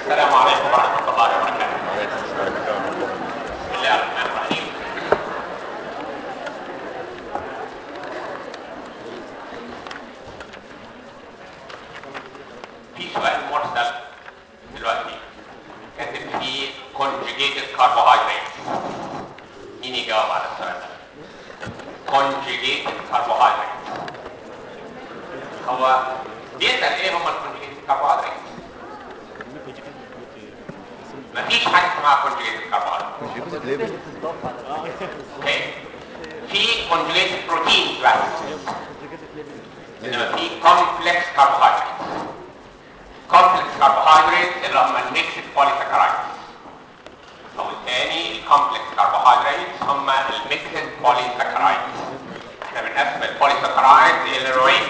السلام عليكم ورحمة الله وبركاته. بسم الله الرحمن الرحيم. في سؤال مرسل دلوقتي كاتب فيه conjugated carbohydrates. مين يجاوب على السؤال ده؟ conjugated carbohydrates. هو بيسأل ايه هم الconjugated carbohydrates؟ مفيش حاجه اسمها conjugated carbohydrates. اوكي في conjugated proteins بس انما في complex carbohydrates complex carbohydrates اللي هم الميكسد polysaccharides او الثاني الكومبلكس carbohydrates هم الميكسد polysaccharides احنا بنقسم البوليساكرايدز الى نوعين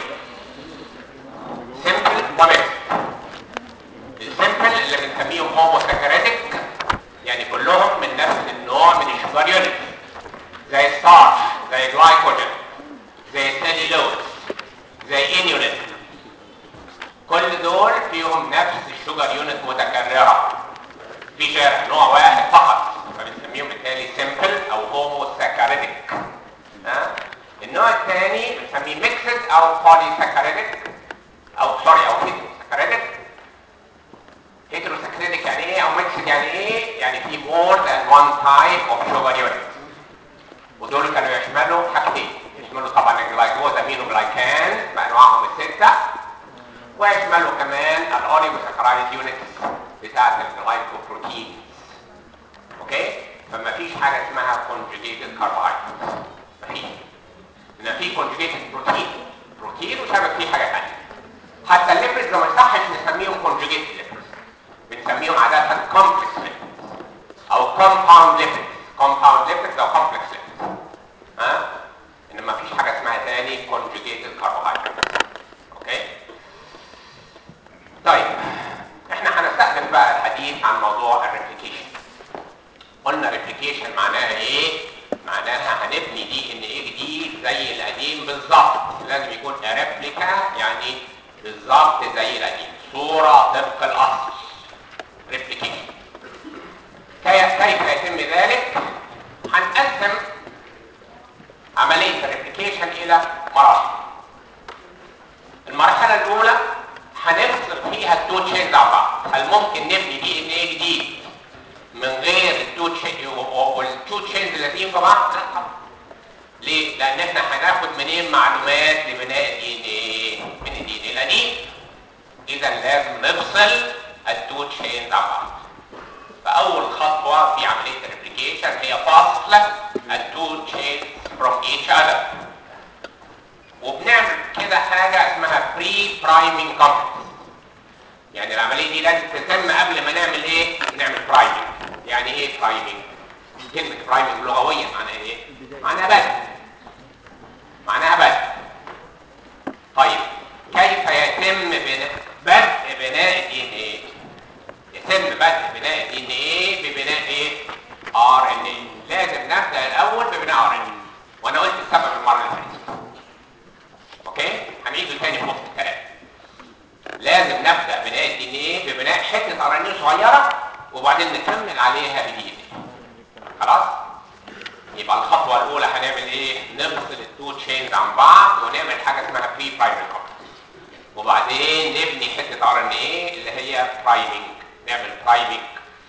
سمبل وميكسد السمبل اللي بنسميهم هوموساكرايدك يعني كلهم من نفس النوع من الشوجر يونت زي الستارش زي جلايكوجين زي السيلولوز زي انيولين كل دول فيهم نفس الشوجر يونت متكرره في شارع نوع واحد فقط فبنسميهم بالتالي سمبل او هوموساكرايدك ها النوع الثاني بنسميه ميكسد او بوليساكرايدك او سوري او هيتروساكرايدك هيتروساكرايدك يعني ايه او ميكسد يعني ايه يعني في more than one type of sugar unit ودول كانوا يشملوا حاجتين يشملوا طبعا الجلايكوز امينو جلايكان بانواعهم السته ويشملوا كمان الاوليغوساكرايد يونتس بتاعت الجلايكوبروتينز اوكي فما فيش حاجه اسمها conjugated carbohydrates مفيش ان في conjugated بروتين بروتين وشبك فيه حاجه ثانيه حتى الليبيدز ما يصحش نسميهم conjugated lipids بنسميهم عاده complex lipids او compound lipids compound lipids او complex lipids ها ان ما فيش حاجه اسمها تاني conjugated carbohydrates اوكي طيب احنا هنستأنف بقى الحديث عن موضوع الريبليكيشن قلنا ريبليكيشن معناها ايه معناها هنبني دي ان ايه جديد زي القديم بالظبط لازم يكون ريبليكا يعني بالظبط زي القديم صورة طبق الاصل ريبليكيشن كيف يتم ذلك هنقسم عملية الريبليكيشن الى مراحل المرحلة الاولى هنفصل فيها التو تشينز عن بعض هل ممكن نبني دي ان ايه جديد من غير التو تشينز والتو تشينز اللي فيهم في بعض لا طبعا ليه؟ لان احنا هناخد منين معلومات لبناء الدي ان ايه من الدي ان القديم اذا لازم نفصل التو تشينز عن بعض فاول خطوه في عمليه الريبليكيشن هي فصل التو تشينز from each other وبنعمل كده حاجه اسمها بري برايمنج كومبلكس يعني العمليه دي لازم تتم قبل ما نعمل ايه نعمل برايمنج يعني ايه برايمنج كلمه برايمنج لغويا معناها ايه معناها بدء معناها بدء طيب كيف يتم بناء بدء بناء الدي ان ايه يتم بدء بناء الدي ان ايه ببناء ايه ار ان ايه لازم نبدا الاول ببناء ار ان ايه وانا قلت السبب المره اللي فاتت اوكي هنعيده تاني في وسط الكلام لازم نبدا بناء الدي ان ايه ببناء حته ار ان ايه صغيره وبعدين نكمل عليها بدي ان ايه خلاص يبقى الخطوه الاولى هنعمل ايه نفصل التو تشينز عن بعض ونعمل حاجه اسمها بري برايمري كومبلكس وبعدين نبني حته ار ان ايه اللي هي برايمنج نعمل برايمنج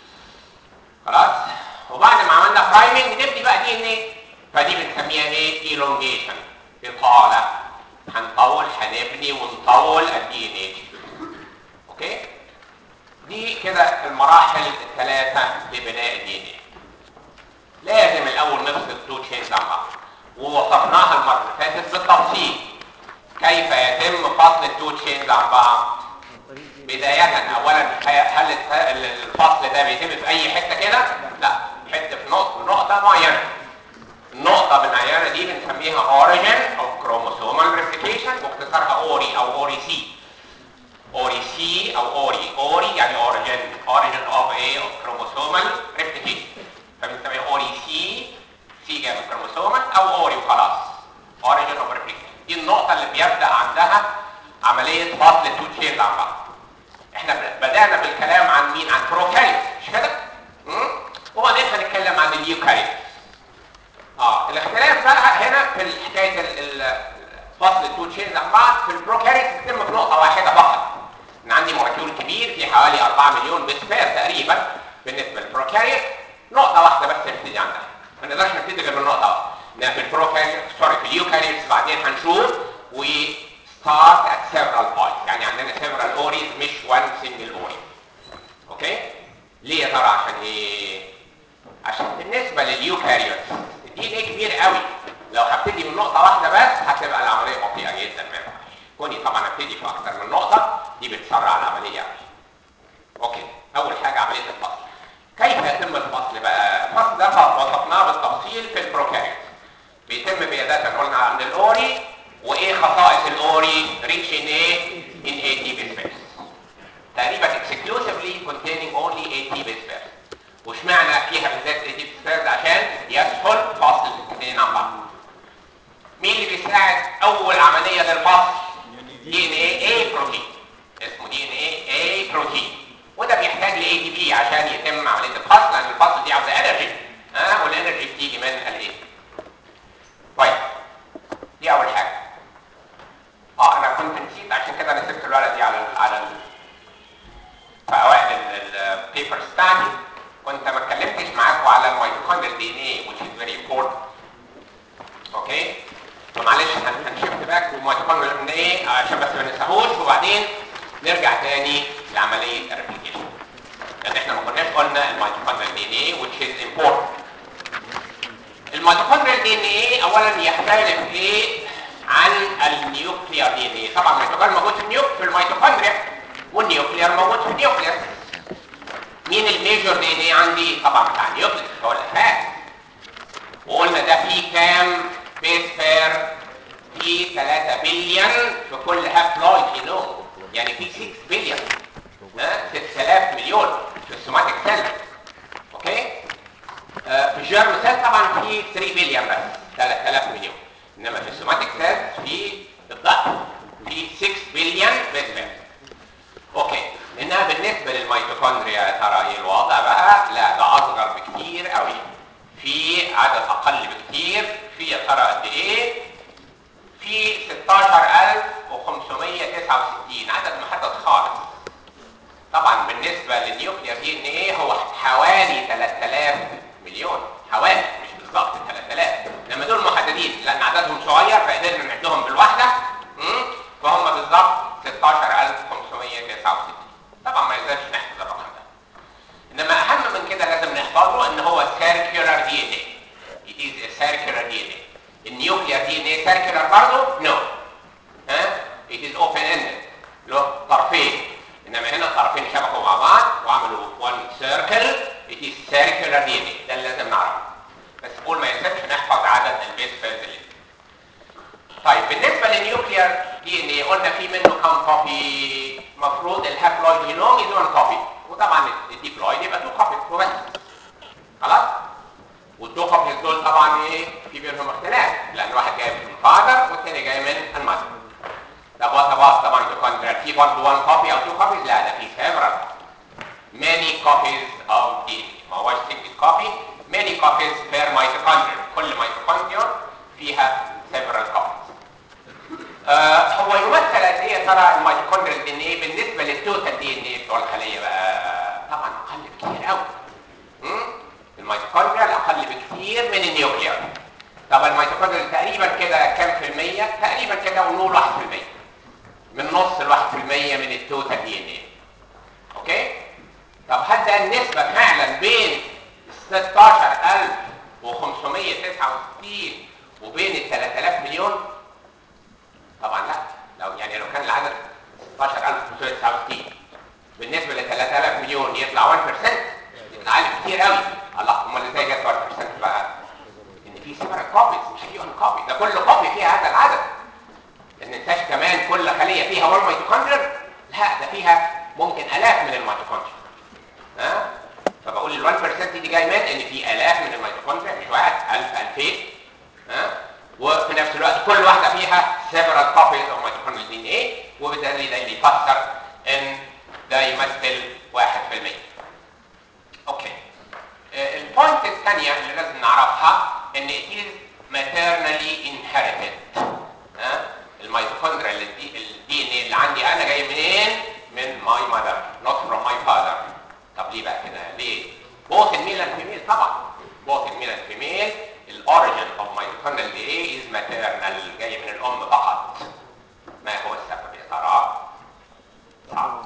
خلاص وبعد ما عملنا برايمنج نبني بقى دي ان ايه فدي بنسميها ايه elongation اطاله هنطول هنبني ونطول الدي ان ايه اوكي دي كده المراحل الثلاثه لبناء الدي ان ايه لازم الاول نفصل التو تشينز عن بعض ووصفناها المره اللي فاتت بالتفصيل كيف يتم فصل التو تشينز عن بعض بداية اولا هل الفصل ده بيتم في اي حتة كده لا حتة في نقطة, نقطة معينة النقطة المعينة دي بنسميها origin of chromosomal replication واختصارها اوري او اوري سي اوري سي او اوري اوري يعني origin origin of a of chromosomal replication فبنسميها اوري سي سي جاي من chromosomal او اوري وخلاص origin of replication دي النقطة اللي بيبدأ عندها عملية فصل التو تشينز عن بعض احنا بدأنا بالكلام عن مين عن البروكاريوت مش كده؟ مم؟ وبعدين هنتكلم عن اليوكاريوت اه الاختلاف بقى هنا في حكايه ال- ال- فصل التو تشينز عن بعض في البروكاريوت بتتم في نقطه واحده فقط ان عندي مولكيول كبير في حوالي 4 مليون بيس بير تقريبا بالنسبه للبروكاريوت نقطه واحده بس نبتدي عندها ما نقدرش نبتدي غير من نقطه واحده انها في البروكاريوت سوري في اليوكاريوتس بعدين هنشوف و start at several points يعني عندنا several ories مش one single ori اوكي ليه يا ترى عشان ايه عشان بالنسبه لليوكاريوت الدي ان ايه كبير قوي لو هبتدي من نقطه واحده بس هتبقى العمليه بطيئه جدا ما ينفعش كوني طبعا ابتدي في اكتر من نقطه دي بتسرع العمليه قوي اوكي اول حاجه عمليه الفصل كيف يتم الفصل بقى الفصل ده وصفناه بالتفصيل في البروكاريوت بيتم بيادة قلنا عند الاوري وايه خصائص الاوري ريتش ان ايه ان اي تي بيس بيرس تقريبا exclusively containing only AT base pairs واشمعنى فيها بالذات AT base pairs عشان يسهل فصل الاثنين عن بعض مين اللي بيساعد اول عمليه للفصل دي ان ايه اي بروتين اسمه دي ان ايه اي بروتين وده بيحتاج ل اي تي بي عشان يتم عمليه الفصل لان الفصل دي عاوزه انرجي ها أه؟ والانرجي بتيجي من الايه طيب دي اول حاجه اه انا كنت نسيت عشان كده انا سبت الورقه دي على ال على ال في اوائل البيبرز بتاعتي كنت ما اتكلمتش معاكم على الميتوكوندريال دي ان اي which is very important اوكي فمعلش هن- هنشفت باك الميتوكوندريال دي ان اي عشان بس ما ننساهوش وبعدين نرجع تاني لعمليه الريبليكيشن لان احنا ما كناش قلنا الميتوكوندريال دي ان اي which is important الميتوكوندريال دي ان ايه اولا يختلف ايه عن النيوكليار دي ان ايه طبعا الميتوكوندريا موجود في النيوك في الميتوكوندريا والنيوكليار موجود في النيوكليوس مين الميجور دي ان ايه عندي طبعا بتاع النيوكليوس هو الاساس وقلنا ده فيه كام بيس بير فيه 3 بليون في كل هابلويد جينوم يعني فيه 6 بليون ها 6000 مليون في السوماتيك سيل اوكي آه، في الجيرم سيل طبعا في 3 بليون بس 3000 مليون انما في السوماتيك سيل في الضعف في 6 بليون بس بس اوكي انها بالنسبه للميتوكوندريا يا ترى ايه الوضع بقى لا ده اصغر بكتير قوي في عدد اقل بكتير في يا ترى قد ايه في 16569 عدد محدد خالص طبعا بالنسبه للنيوكليير دي ان ايه هو حوالي 3000 مليون حوالي مش بالظبط 3000 لما دول محددين لان عددهم صغير فقدرنا نعدهم بالواحده مم، فهم بالظبط 16569 طبعا ما يقدرش نحفظ الرقم ده انما اهم من كده لازم نحفظه ان هو circular DNA it is a circular DNA النيوكليير دي ان ايه circular برضه no ها it is open ended له طرفين انما هنا الطرفين شبكوا مع بعض وعملوا one circle it is circular DNA ده اللي لازم نعرفه بس قول ما ينسبش نحفظ عدد البيس بيرز اللي طيب بالنسبه للنيوكليير دي ان ايه قلنا في منه كام كوبي المفروض الهابلويد جينوم از 1 كوبي وطبعا الديبلويد يبقى 2 كوبي وبس خلاص والتو كوبيز دول طبعا ايه في بينهم اختلاف لان واحد جاي من الفادر والثاني جاي من المذر طب وات اباوت طبعا mitochondrial في برضه 1 كوبي او 2 كوبيز لا ده في several many copies of DNA ما هوش single copy many copies per mitochondrion كل mitochondrion فيها several copies آه هو يمثل قد ايه يا ترى الميتوكوندريال دي ان ايه بالنسبه للتوتال دي ان ايه بتوع الخليه بقى طبعا اقل بكتير قوي الميتوكوندريال اقل بكتير من النيوكليير طب الميتوكوندريال تقريبا كده كام في المية تقريبا كده ونقول 1% من نص ال 1% من التوتال دي ان ايه اوكي طب هل ده النسبة فعلا بين 16569 وبين ال 3000 مليون طبعا لا لو يعني لو كان العدد 16569 بالنسبة ل 3000 مليون يطلع 1% يبقى عالي كتير قوي الله امال ازاي جت 1% بقى ان في سيبرال كوبيز مش في اون كوبي ده كل كوبي فيها هذا العدد ما ننساش كمان كل خليه فيها 1 ميتوكوندريال لا ده فيها ممكن الاف من الميتوكوندريا ها فبقول ال 1% دي جاي من ان في الاف من الميتوكوندريا مش واحد 1000 2000 ها وفي نفس الوقت كل واحده فيها several copies of mitochondrial DNA وبالتالي ده اللي يفسر ان ده يمثل 1% الثانيه اللي لازم نعرفها ان it is maternally inherited ها الميتوكوندريا اللي الدي الدي ان ايه اللي عندي انا جاي منين من ماي ماذر not from my father طب ليه بقى كده ليه both الميل and female طبعا both الميل and female الاوريجن اوف mitochondrial DNA is maternal جاي من الام فقط ما هو السبب يا ترى صعب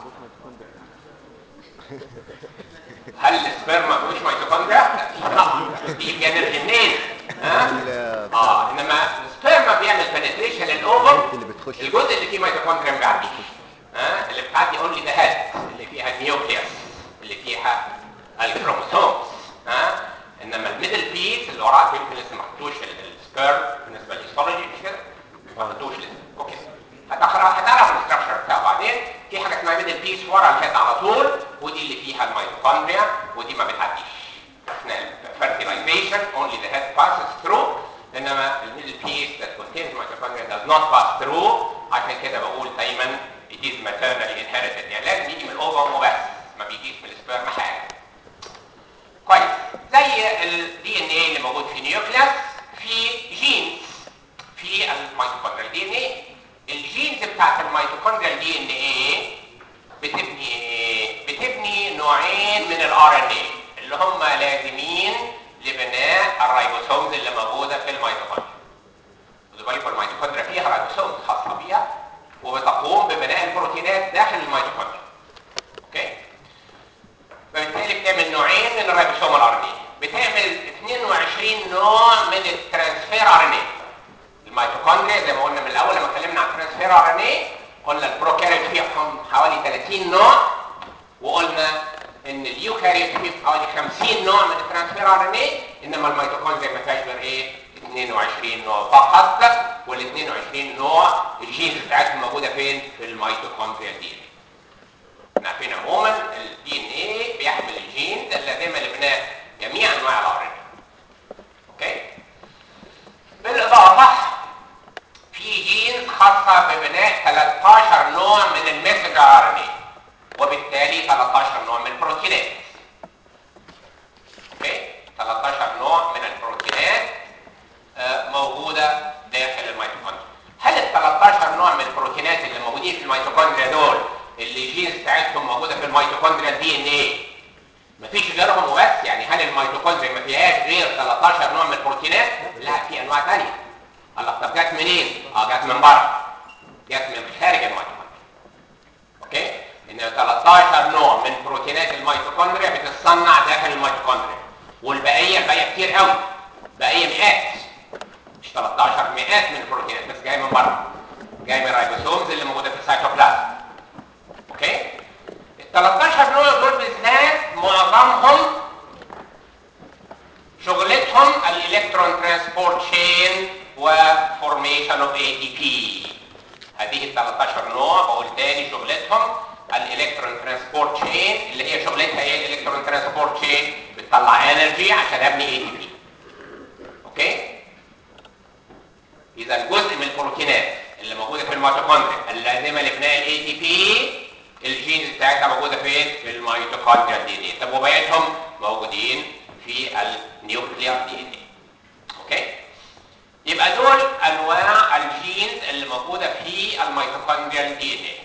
هل السبرم ما فيهوش ميتوكوندريا؟ طبعا دي انرجي منين؟ ها؟ اه انما السبرم بيعمل بنتريشن للاوفر اللي بتخش الجزء اللي فيه ميتوكوندريا ما بيعديش ها اللي بتعدي اونلي ذا هيد اللي فيها النيوكليوس اللي فيها الكروموسومز ها انما الميدل بيس اللي وراها يمكن لسه ما حطوش السبيرم بالنسبه للهيستولوجي مش كده؟ ما حطوش لسه اوكي هتقرا هتعرف الاستراكشر بتاعه بعدين في حاجه اسمها ميدل بيس ورا الهيد على طول ودي اللي فيها الميتوكوندريا ودي ما بتعديش اثناء fertilization only the head passes through انما الميدل بيس that contains mitochondria does not pass through عشان كده بقول دايما it is maternally inherited يعني لازم يجي من الاوفم وبس ما بيجيش من السبرم حاجه كويس زي الدي ان ايه اللي موجود في نيوكليس في جينز في الميتوكوندريال دي ان ايه الجينز بتاعت الميتوكوندريال دي ان ايه بتبني ايه بتبني نوعين من الار ان ايه اللي هم لازمين لبناء الرايبوسومز اللي موجوده في الميتوكوندريا خدوا بالكم الميتوكوندريا فيها رايبوسومز خاصه بيها وبتقوم ببناء البروتينات داخل الميتوكوندريا اوكي فبالتالي بتعمل نوعين من الرايبوسوم الار ان بتعمل 22 نوع من الترانسفير ار ان الميتوكوندريا زي ما قلنا من الاول لما اتكلمنا عن الترانسفير ار ان قلنا البروكاريوت فيهم حوالي 30 نوع وقلنا ان اليوكاريوت فيه حوالي 50 نوع من الترانسفير ار ان انما الميتوكوندريا ما فيهاش غير ايه 22 نوع فقط وال 22 نوع الجينز بتاعتهم موجوده فين في الميتوكوندريا دي احنا عارفين عموما الدي ان ايه بيحمل الجينز اللازمه لبناء جميع انواع الار ان اوكي بالاضافه في جينز خاصه ببناء 13 نوع من المسنجر ار ان وبالتالي 13 نوع من البروتينات اوكي 13 نوع من البروتينات آه، موجوده داخل الميتوكوندريا هل ال 13 نوع من البروتينات اللي موجودين في الميتوكوندريا دول اللي الجينز بتاعتهم موجوده في الميتوكوندريا دي ان ايه مفيش غيرهم وبس يعني هل الميتوكوندريا ما فيهاش غير 13 نوع من البروتينات لا في انواع ثانيه الله طب جت منين اه جت من بره جت من خارج الميتوكوندريا اوكي ان 13 نوع من بروتينات الميتوكوندريا بتتصنع داخل الميتوكوندريا والبقيه البقيه كتير قوي بقيه مئات مش 13 مئات من البروتينات بس جايه من بره جايه من الرايبوسومز اللي موجوده في السيتوبلازم اوكي ال 13 نوع دول بالذات معظمهم شغلتهم الالكترون ترانسبورت تشين وفورميشن اوف اي تي بي هذه ال 13 نوع بقول تاني شغلتهم الالكترون ترانسبورت تشين اللي هي شغلتها ايه الالكترون ترانسبورت تشين بتطلع انرجي عشان ابني اي تي بي اوكي اذا جزء من البروتينات اللي موجوده في الميتوكوندريا اللازمه لبناء الاي تي بي الجينز بتاعتها موجوده فين في الميتوكوندريا دي ان ايه طب وبقيتهم موجودين في النيوكليير دي ان ايه اوكي يبقى دول انواع الجينز اللي موجوده في الميتوكوندريال دي ان ايه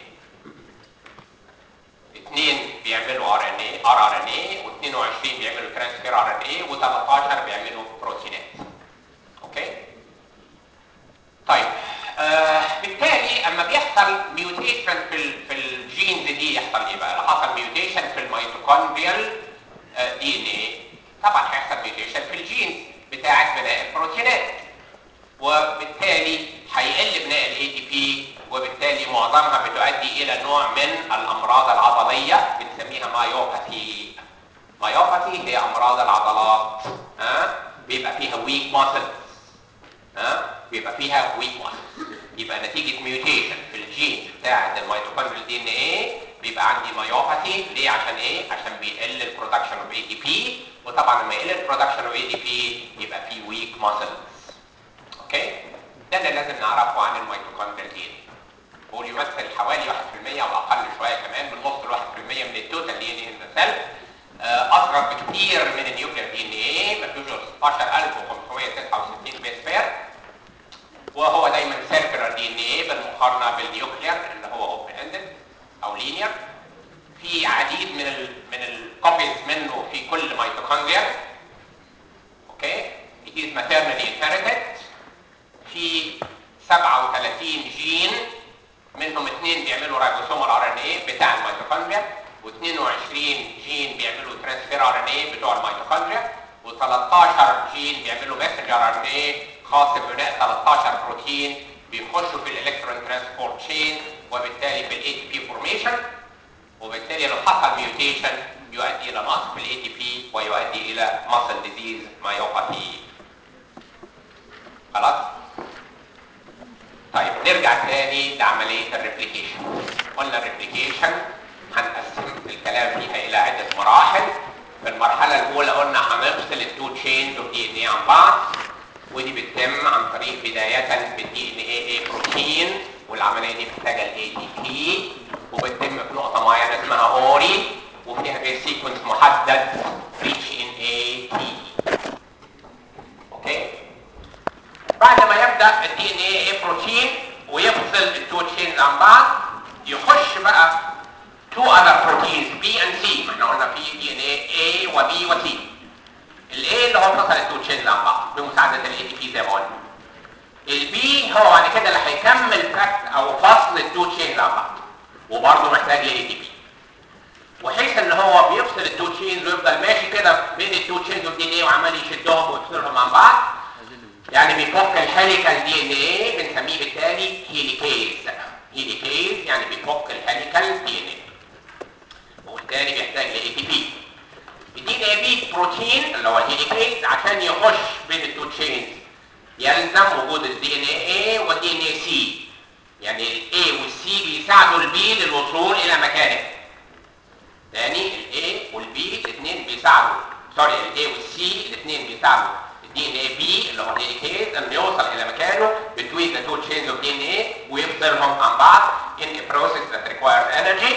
اثنين بيعملوا ار ان اي ار ار ان اي و22 بيعملوا ترانسفير ار ان اي و13 بيعملوا بروتينات اوكي طيب آه بالتالي اما بيحصل ميوتيشن في ال في الجينز دي يحصل ايه بقى؟ لو حصل ميوتيشن في الميتوكوندريال دي ان ايه طبعا هيحصل ميوتيشن في الجينز بتاعه بناء البروتينات وبالتالي هيقل بناء الاي تي بي وبالتالي معظمها بتؤدي الى نوع من الامراض العضليه بنسميها مايوباثي مايوباثي هي امراض العضلات ها بيبقى فيها ويك ماسلز ها بيبقى فيها ويك ماسلز يبقى نتيجه ميوتيشن في الجين بتاعه الميتوكوندريال دي ان ايه بيبقى عندي مايوباثي ليه عشان ايه عشان بيقل البرودكشن اوف اي تي بي وطبعا لما يقل البرودكشن اوف اي تي بي يبقى في ويك ماسلز اوكي ده اللي لازم نعرفه عن الميتوكوندريال دي ان هو يمثل حوالي 1% او اقل شويه كمان من نص ل 1% من التوتال دي ان ان سيل آه، اصغر بكتير من النيوكلير دي ان ايه مفيش 16569 بيس بير وهو دايما سيركلر دي ان ايه بالمقارنه بالنيوكلير اللي هو اوبن اندد او لينير في عديد من ال من الكوبيز منه في كل ميتوكوندريا اوكي it is maternally inherited في 37 جين منهم اثنين بيعملوا رايبوسومال ار ان اي بتاع الميتوكوندريا و22 جين بيعملوا ترانسفير ار ان اي بتوع الميتوكوندريا و13 جين بيعملوا ماسنجر ار ان اي خاص ببناء 13 بروتين بيخشوا في الالكترون ترانسبورت تشين وبالتالي في الاي تي بي فورميشن وبالتالي لو حصل ميوتيشن يؤدي الى نقص في الاي تي بي ويؤدي الى ماسل ديزيز مايوباثي خلاص طيب نرجع تاني لعمليه الريبليكيشن قلنا الريبليكيشن هنقسم الكلام فيها الى عده مراحل في المرحله الاولى قلنا هنفصل التو تشينز اوف دي ان اي عن بعض ودي بتتم عن طريق بدايه بالدي ان اي اي بروتين والعمليه دي محتاجه الاي تي بي وبتتم في نقطه معينه اسمها اوري وفيها بيس سيكونس محدد ريتش ان اي تي اوكي بعد ما يبدا الدي ان اي اي بروتين ويفصل التو تشينز عن بعض يخش بقى تو اذر بروتينز بي اند سي ما احنا قلنا في دي ان اي اي وبي وسي الاي اللي هو فصل التو تشينز عن بعض بمساعده الاي تي بي زي ما قلنا البي هو بعد كده اللي هيكمل فك او فصل التو تشينز عن بعض وبرضه محتاج لاي تي بي وحيث ان هو بيفصل التو تشينز ويفضل ماشي كده بين التو تشينز والدي ان اي وعمال يشدهم ويفصلهم عن بعض يعني بيفك الهيليكال دي ان ايه بنسميه بالتالي هيليكيز هيليكيز يعني بيفك الهيليكال دي ان ايه وبالتالي بيحتاج ل اي تي بي الدي ان اي بي بروتين اللي هو الهيليكيز عشان يخش بين التو تشينز يلزم وجود الدي ان اي والدي ان اي سي يعني الاي والسي بيساعدوا البي للوصول الى مكانه تاني الاي والبي الاثنين بيساعدوا سوري الاي والسي الاثنين بيساعدوا الدي ان اي بي اللي هو الهيليكيز انه يوصل الى مكانه between the two chains of DNA ويفصلهم عن بعض in a process that requires energy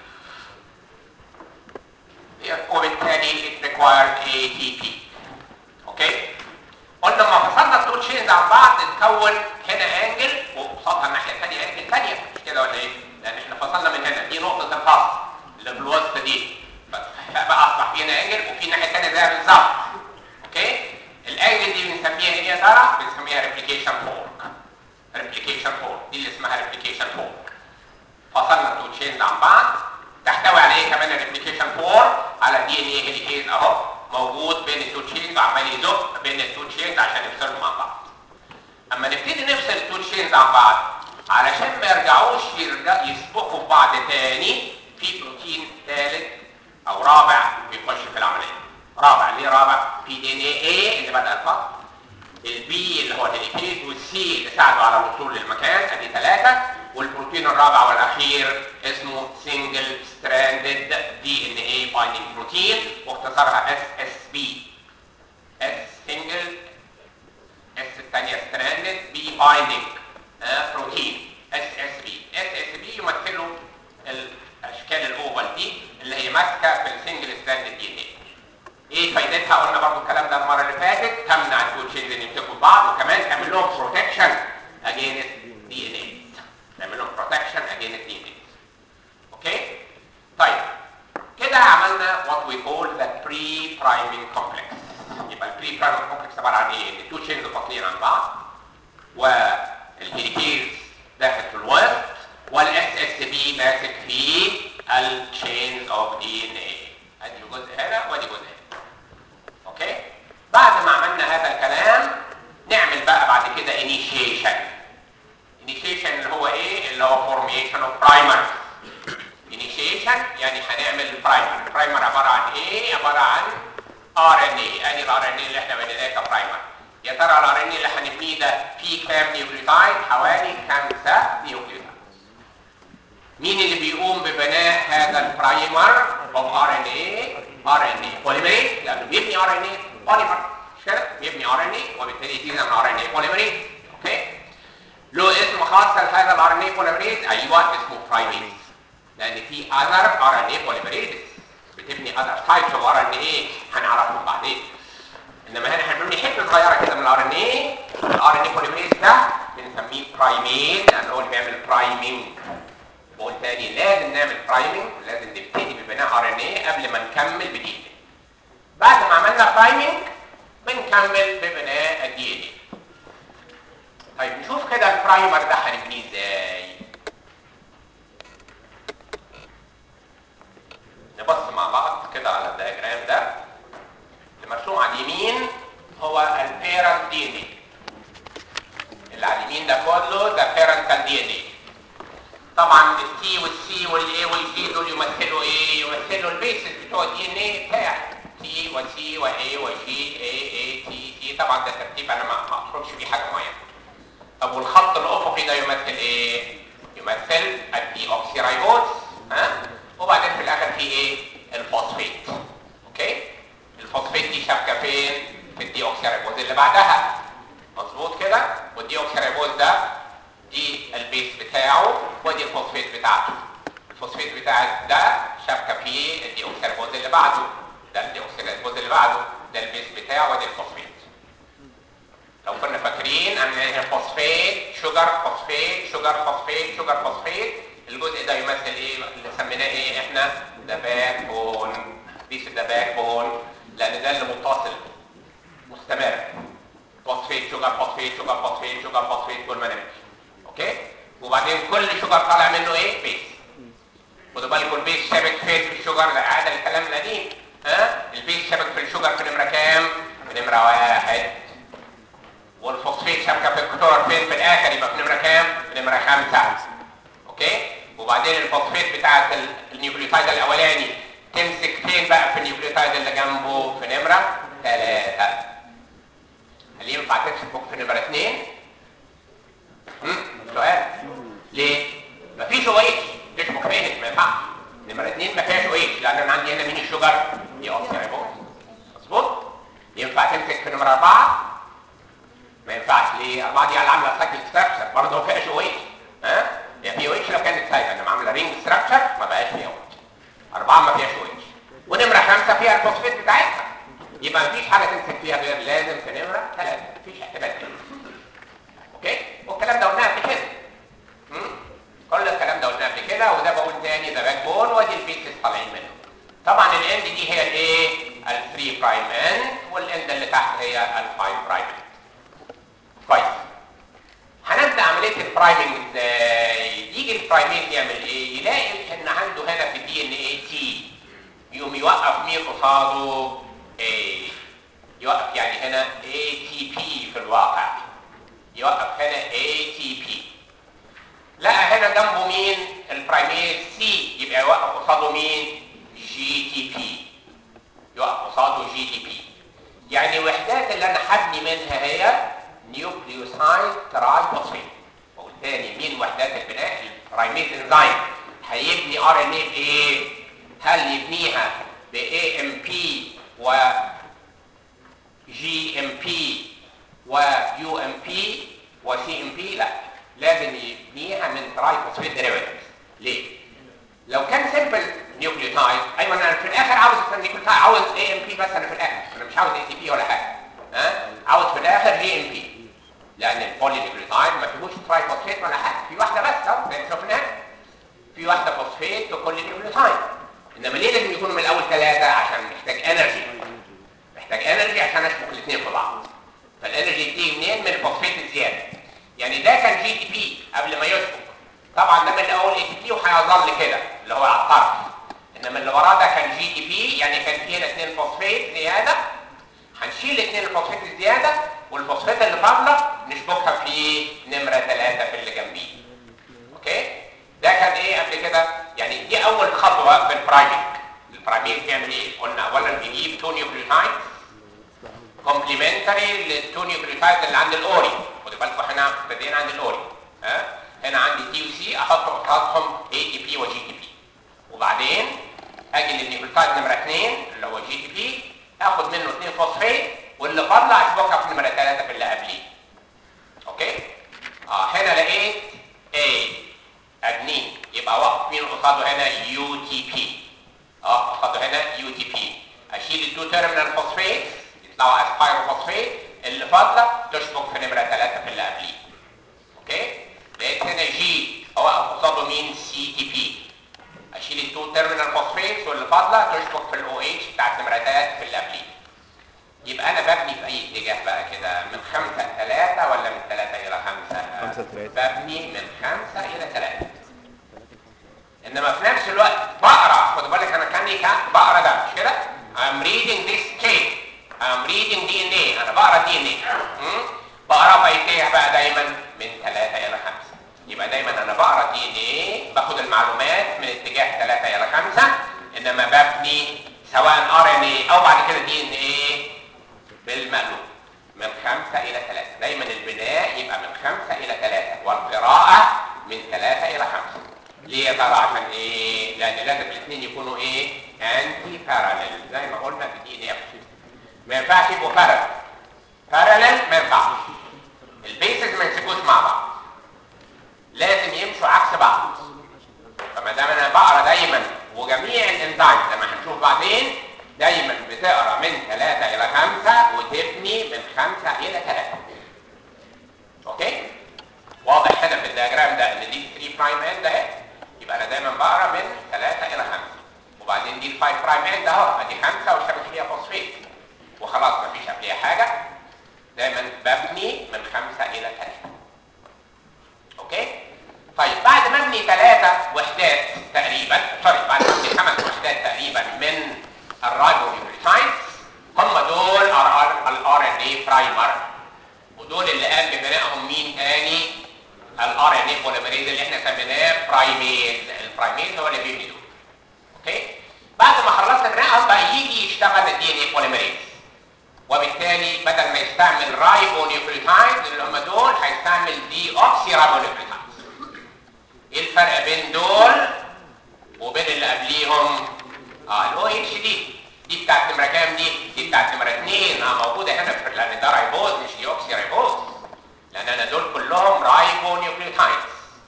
وبالتالي it requires ATP اوكي قلنا لما فصلنا التو تشينز عن بعض اتكون هنا انجل وقصادها الناحيه الثانيه انجل ثانيه مش كده ولا ايه؟ لان احنا فصلنا من هنا دي نقطه الفصل اللي في الوسط دي فبقى اصبح في هنا انجل وفي الناحيه الثانيه زيها بالظبط اوكي؟ الانجل دي بنسميها ايه يا ترى؟ بنسميها ريبليكيشن فورك ريبليكيشن فورك دي اللي اسمها ريبليكيشن فورك فصلنا التو تشينز عن بعض تحتوي على ايه كمان الريبليكيشن فورك على دي ان اي هيليكيز اهو موجود بين التو تشينز وعمال يزق بين التو تشينز عشان يفصلهم عن بعض اما نبتدي نفصل التو تشينز عن بعض علشان ما يرجعوش يرجع يسبقوا في بعض تاني في بروتين ثالث او رابع بيخش في العمليه رابع ليه رابع في دي ان اي اللي بدا الفصل البي اللي هو الهيليكيز والسي اللي ساعدوا على الوصول للمكان ادي ثلاثه والبروتين الرابع والاخير اسمه سنجل ستراندد دي ان اي بايندينج بروتين واختصارها اس اس بي اس سنجل اس الثانيه ستراندد بي بايندينج بروتين اس اس بي اس اس بي يمثلوا الاشكال الاوفال دي اللي هي ماسكه في السنجل ستراندد دي ان اي ايه فايدتها قلنا برضو الكلام ده المره اللي فاتت تمنع التو تشينز ان يمسكوا بعض وكمان تعمل لهم بروتكشن اجينست دي ان اي تعمل لهم بروتكشن اجينست دي ان اي اوكي طيب كده عملنا what we call the pre-priming complex يبقى البري برايمنج كومبلكس عباره عن ايه؟ ان التو تشينز فاصلين عن بعض والهيليكيز داخل في الوسط والاس اس بي ماسك في التشينز اوف دي ان اي ادي جزء هنا وادي جزء هنا اوكي بعد ما عملنا هذا الكلام نعمل بقى بعد كده initiation initiation اللي هو ايه اللي هو formation of primers initiation يعني هنعمل برايمر البرايمر عباره عن ايه عباره عن ار ان اي ادي الار ان اي اللي احنا بنيناه كبرايمر يا ترى الار ان اي اللي هنبنيه ده فيه كام نيوكليوتايد حوالي خمسه نيوكليوتايد مين اللي بيقوم ببناء هذا البرايمر اوف ار ان اي ار ان اي بوليمريز لانه بيبني ار ان اي بوليمر مش كده بيبني ار ان اي وبالتالي يتيجي من ار ان اي بوليمريز اوكي له اسم خاص لهذا الار ان اي بوليمريز ايوه اسمه برايميز لان في اذر ار ان اي بوليمريز بتبني اذر تايبس اوف ار ان ايه هنعرفهم بعدين انما هنا هنقول لي حته صغيره كده من الار ان اي الار ان اي بوليمريز ده بنسميه برايمين لان هو اللي بيعمل برايمنج بقول تاني لازم نعمل برايمنج لازم نبتدي ببناء ار ان اي قبل ما نكمل بدي ان بعد ما عملنا برايمنج بنكمل ببناء الدي ان اي طيب نشوف كده البرايمر ده هنبنيه ازاي نبص مع بعض كده على الدياجرام ده المرسوم على اليمين هو البيرنت دي ان اي اللي على اليمين ده كله ده بيرنتال دي ان اي طبعا التي والسي والاي والجي دول يمثلوا ايه يمثلوا البيسز بتوع الدي ان اي بتاعي تي وسي واي وجي اي اي تي تي طبعا ده ترتيب انا ما ما اقصدش بيه حاجه معينه طب والخط الافقي ده يمثل ايه يمثل الدي اوكسيرايبوز ها وبعدين في الاخر في ايه الفوسفيت اوكي الفوسفيت دي شابكه فين في الدي اوكسيرايبوز اللي بعدها مظبوط كده والدي اوكسيرايبوز ده دي البيس بتاعه ودي الفوسفيت بتاعته الفوسفيت بتاع ده شابكه في الدي اوكسيرايبوز اللي بعده ده الدي اوكسيرايبوز اللي بعده ده البيس بتاعه ودي الفوسفيت لو كنا فاكرين ان هنا فوسفيت شوجر فوسفيت شوجر فوسفيت شوجر فوسفيت الجزء ده يمثل ايه اللي سميناه ايه احنا ذا باك بون بيس ذا باك بون لان ده اللي متصل مستمر فوسفيت شوجر فوسفيت شوجر فوسفيت شوجر فوسفيت كل ما نمشي اوكي وبعدين كل شوجر طالع منه ايه بيس خدوا بالكم البيس شابك فين في الشوجر ده عاده الكلام القديم ها البيس شابك في الشوجر في نمره كام في نمره واحد والفوسفيت شابكه في الكتور فين في الاخر يبقى في نمره كام في نمره خمسة اوكي وبعدين الفوسفيت بتاعت ال- النيوكليوتايد الاولاني تمسك فين بقى في النيوكليوتايد اللي جنبه في نمره ثلاثة هل ينفع تمسك في نمره اثنين هم؟ سؤال ليه مفيش او اتش ليش مكفيه ما ينفعش نمره اثنين ما فيهاش او اتش لان انا عندي هنا مين الشجر دي اوكسيرايبوز مظبوط ينفع تمسك في نمره اربعه ما ينفعش ليه؟ أربعة دي عاملة سايكل ستراكشر برضه ما فيهاش او اتش ها؟ يعني في او اتش لو كانت سايكل انما عاملة رينج ستراكشر ما بقاش فيها او اتش أربعة ما فيهاش او اتش ونمرة خمسة فيها الفوسفيت بتاعتها يبقى ما فيش حاجة تمسك فيها غير لازم في نمرة ثلاثة مفيش احتمال تاني اوكي؟ والكلام ده قلناه قبل كده مم؟ كل الكلام ده قلناه قبل كده وده بقول تاني ده باك بون وادي البيتس طالعين منه طبعا الاند دي هي الايه؟ ال 3 برايم اند والاند اللي تحت هي ال 5 برايم اند كويس هنبدا عمليه البرايمنج ازاي يجي البرايمين يعمل ايه يلاقي ان عنده هنا في الدي ان اي تي يقوم يوقف مين قصاده اي يوقف يعني هنا اي تي بي في الواقع يوقف هنا اي تي بي لقى هنا جنبه مين البرايميز سي يبقى يوقف قصاده مين جي تي بي يقف قصاده جي تي بي يعني الوحدات اللي انا هبني منها هي نيوكليوسايد ترايفوسفيت بقول تاني مين وحدات البناء البرايميز انزيم هيبني ار ان اي بايه هل يبنيها ب اي ام بي و جي ام بي ويو ام بي وسي ام بي لا لازم يبنيها من ترايفوسفيت ديريفيتيفز ليه لو كان سيمبل نيوكليوتايد ايوه انا في الاخر عاوز النيوكليوتايد عاوز اي ام بي بس انا في الاخر انا مش عاوز اي تي بي ولا حاجه ها عاوز في الاخر جي ام بي لان البولي نيوكليوتايد ما فيهوش ترايفوسفيت ولا حاجه في واحده بس اهو زي ما شفنا في واحده فوسفيت في كل نيوكليوتايد انما ليه لازم يكونوا من الاول ثلاثه عشان محتاج انرجي محتاج انرجي عشان اشبك الاثنين في بعض فالانرجي بتيجي منين من الفوسفيت الزياده يعني ده كان جي تي بي قبل ما يشبك طبعا ده من الاول اي تي بي وهيظل كده اللي هو على الطرف انما اللي وراه ده كان جي تي بي يعني كان فيه هنا اثنين فوسفيت زياده هنشيل اثنين الفوسفيت الزياده والفوسفيت اللي فاضله نشبكها في نمره ثلاثه في اللي جنبيه اوكي ده كان ايه قبل كده يعني دي اول خطوه في البرايمنج البرايمنج بيعمل ايه قلنا اولا بيجيب تو نيوكليوتايد كومبليمنتري للتو نيوكليوتايد اللي عند الاوري خدوا بالكم احنا ابتدينا عند الاوري ها هنا عندي تي وسي احط قصادهم اي تي بي وجي تي بي وبعدين اجي للنيوكليوتايد نمره 2 اللي هو جي تي بي اخد منه 2 فوسفيت واللي فاضله اشبكها في نمره 3 في اللي قبليه اوكي اه هنا لقيت اي ادنين يبقى واقف مين قصاده هنا يو تي بي اه قصاده هنا يو تي بي اشيل التو تيرمينال فوسفيت يطلعوا اسبايروفوسفيت اللي فاضله تشبك في نمره 3 في اللي قبليه اوكي لقيت هنا جي هو قصاده مين سي تي بي اشيل التو تيرمينال فوسفيتس واللي فاضله تشبك في الاو اتش بتاعت نمره 3 في اللي قبليه يبقى انا ببني في اي اتجاه بقى كده من 5 ل 3 ولا من 3 الى 5 خمسة لتلاتة. ببني من 5 الى 3 انما في نفس الوقت بقرا خد بالك انا كاني كان بقرا ده مش كده I'm reading this chain I'm reading DNA انا بقرا DNA م? بقرا في اتجاه بقى دايما من 3 الى 5 يبقى دايما انا بقرا DNA باخد المعلومات من اتجاه 3 الى 5 انما ببني سواء RNA او بعد كده DNA بالمقلوب من 5 الى 3 دايما البناء يبقى من 5 الى 3 والقراءة من 3 الى 5 ليه يا ترى عشان ايه لان لازم الاثنين يكونوا ايه انتي باراليل زي ما قلنا في دي ان اف ما ينفعش يبقوا باراليل باراليل ما ينفعش البيسز ما يمسكوش مع بعض لازم يمشوا عكس بعض فما دام انا بقرا دايما وجميع الانزيمز زي ما هنشوف بعدين دايما بتقرا من 3 الى 5 وتبني من 5 الى 3 اوكي واضح هنا في الدياجرام ده ان دي 3 برايم اند اهي يبقى انا دايما بقرا من 3 الى 5 وبعدين دي 5 برايم اند اهو ادي 5 وشابك فيها فوسفيت وخلاص مفيش قبليها حاجه دايما ببني من 5 الى 3 اوكي طيب بعد ما ابني ثلاثة وحدات تقريبا سوري بعد ما ابني خمس وحدات تقريبا من الرايبونيوكليوتايدز هم دول الار ان اي برايمر ودول اللي قام ببنائهم مين تاني الار ان اي بوليمريز اللي احنا سميناه برايميز البرايميز هو اللي بيبني دول اوكي بعد ما خلصت بنائهم بقى يجي يشتغل الدي ان اي بوليمريز وبالتالي بدل ما يستعمل رايبونيوكليوتايد اللي هم دول هيستعمل دي اوكسي رايبونيوكليوتايد ايه الفرق بين دول وبين اللي قبليهم اه الاو اتش دي دي بتاعت نمره كام دي دي بتاعت نمره 2 اه موجوده هنا في لان ده رايبوز مش ديوكسي رايبوز لان انا دول كلهم رايبونيوكليوتايدز